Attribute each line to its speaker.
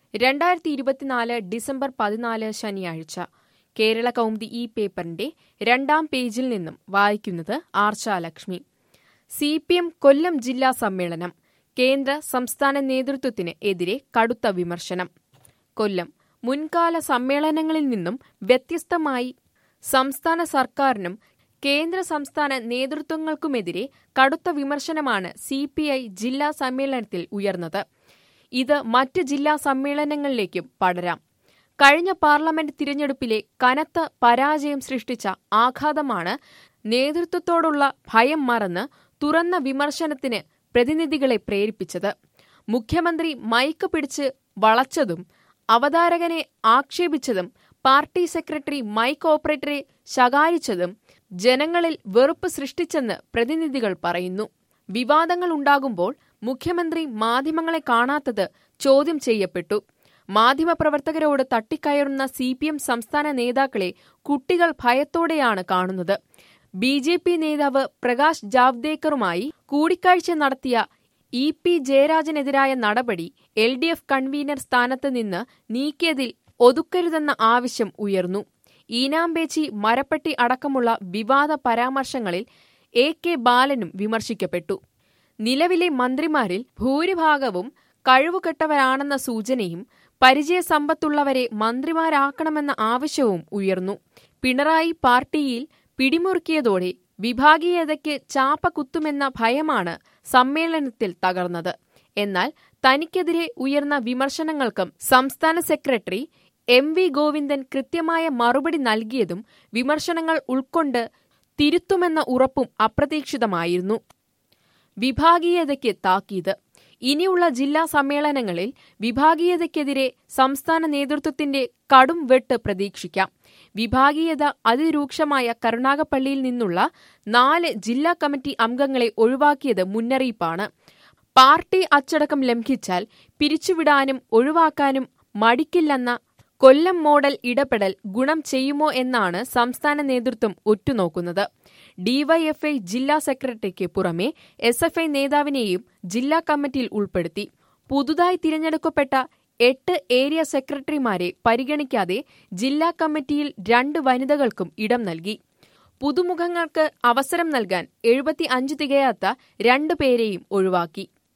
Speaker 1: രണ്ടായിരത്തി ഇരുപത്തിനാല് ഡിസംബർ പതിനാല് ശനിയാഴ്ച കേരള കൗമുദി ഈ പേപ്പറിന്റെ രണ്ടാം പേജിൽ നിന്നും വായിക്കുന്നത് Archalakshmi C P M Kollam ജില്ലാ സമ്മേളനം കേന്ദ്ര സംസ്ഥാന നേതൃത്വത്തിന് എതിരെ കടുത്ത വിമർശനം കൊല്ലം മുൻകാല സമ്മേളനങ്ങളിൽ നിന്നും വ്യത്യസ്തമായി സംസ്ഥാന സർക്കാരിനും കേന്ദ്ര സംസ്ഥാന നേതൃത്വങ്ങൾക്കുമെതിരെ കടുത്ത വിമർശനമാണ് സി പി ഐ ജില്ലാ സമ്മേളനത്തിൽ ഉയർന്നത് ഇത് മറ്റ് ജില്ലാ സമ്മേളനങ്ങളിലേക്കും പടരാം കഴിഞ്ഞ പാർലമെന്റ് തിരഞ്ഞെടുപ്പിലെ കനത്ത പരാജയം സൃഷ്ടിച്ച ആഘാതമാണ് നേതൃത്വത്തോടുള്ള ഭയം മറന്ന് തുറന്ന വിമർശനത്തിന് പ്രതിനിധികളെ പ്രേരിപ്പിച്ചത് മുഖ്യമന്ത്രി മൈക്ക് പിടിച്ച് വളച്ചതും അവതാരകനെ ആക്ഷേപിച്ചതും പാർട്ടി സെക്രട്ടറി മൈക്ക് ഓപ്പറേറ്ററെ ശകാരിച്ചതും ജനങ്ങളിൽ വെറുപ്പ് സൃഷ്ടിച്ചെന്ന് പ്രതിനിധികൾ പറയുന്നു വിവാദങ്ങൾ ഉണ്ടാകുമ്പോൾ മുഖ്യമന്ത്രി മാധ്യമങ്ങളെ കാണാത്തത് ചോദ്യം ചെയ്യപ്പെട്ടു മാധ്യമപ്രവർത്തകരോട് തട്ടിക്കയറുന്ന സി പി എം സംസ്ഥാന നേതാക്കളെ കുട്ടികൾ ഭയത്തോടെയാണ് കാണുന്നത് ബി ജെ പി നേതാവ് പ്രകാശ് ജാവ്ദേക്കറുമായി കൂടിക്കാഴ്ച നടത്തിയ ഇ പി ജയരാജനെതിരായ നടപടി എൽ ഡി എഫ് കൺവീനർ സ്ഥാനത്ത് നിന്ന് നീക്കിയതിൽ ഒതുക്കരുതെന്ന ആവശ്യം ഉയർന്നു ഈനാമ്പേച്ചി മരപ്പട്ടി അടക്കമുള്ള വിവാദ പരാമർശങ്ങളിൽ എ കെ ബാലനും വിമർശിക്കപ്പെട്ടു നിലവിലെ മന്ത്രിമാരിൽ ഭൂരിഭാഗവും കഴിവുകെട്ടവരാണെന്ന സൂചനയും പരിചയസമ്പത്തുള്ളവരെ മന്ത്രിമാരാക്കണമെന്ന ആവശ്യവും ഉയർന്നു പിണറായി പാർട്ടിയിൽ പിടിമുറുക്കിയതോടെ വിഭാഗീയതയ്ക്ക് ചാപ്പ കുത്തുമെന്ന ഭയമാണ് സമ്മേളനത്തിൽ തകർന്നത് എന്നാൽ തനിക്കെതിരെ ഉയർന്ന വിമർശനങ്ങൾക്കും സംസ്ഥാന സെക്രട്ടറി എം വി ഗോവിന്ദൻ കൃത്യമായ മറുപടി നൽകിയതും വിമർശനങ്ങൾ ഉൾക്കൊണ്ട് തിരുത്തുമെന്ന ഉറപ്പും അപ്രതീക്ഷിതമായിരുന്നു വിഭാഗീയതയ്ക്ക് താക്കീത് ഇനിയുള്ള ജില്ലാ സമ്മേളനങ്ങളിൽ വിഭാഗീയതയ്ക്കെതിരെ സംസ്ഥാന നേതൃത്വത്തിന്റെ കടും വെട്ട് പ്രതീക്ഷിക്കാം വിഭാഗീയത അതിരൂക്ഷമായ കരുണാകപ്പള്ളിയിൽ നിന്നുള്ള നാല് ജില്ലാ കമ്മിറ്റി അംഗങ്ങളെ ഒഴിവാക്കിയത് മുന്നറിയിപ്പാണ് പാർട്ടി അച്ചടക്കം ലംഘിച്ചാൽ പിരിച്ചുവിടാനും ഒഴിവാക്കാനും മടിക്കില്ലെന്ന കൊല്ലം മോഡൽ ഇടപെടൽ ഗുണം ചെയ്യുമോ എന്നാണ് സംസ്ഥാന നേതൃത്വം ഒറ്റുനോക്കുന്നത് ഡിവൈഎഫ്ഐ ജില്ലാ സെക്രട്ടറിക്ക് പുറമെ എസ് എഫ് ഐ നേതാവിനെയും ജില്ലാ കമ്മിറ്റിയിൽ ഉൾപ്പെടുത്തി പുതുതായി തിരഞ്ഞെടുക്കപ്പെട്ട എട്ട് ഏരിയ സെക്രട്ടറിമാരെ പരിഗണിക്കാതെ ജില്ലാ കമ്മിറ്റിയിൽ രണ്ട് വനിതകൾക്കും ഇടം നൽകി പുതുമുഖങ്ങൾക്ക് അവസരം നൽകാൻ എഴുപത്തി അഞ്ച് തികയാത്ത രണ്ടു പേരെയും ഒഴിവാക്കി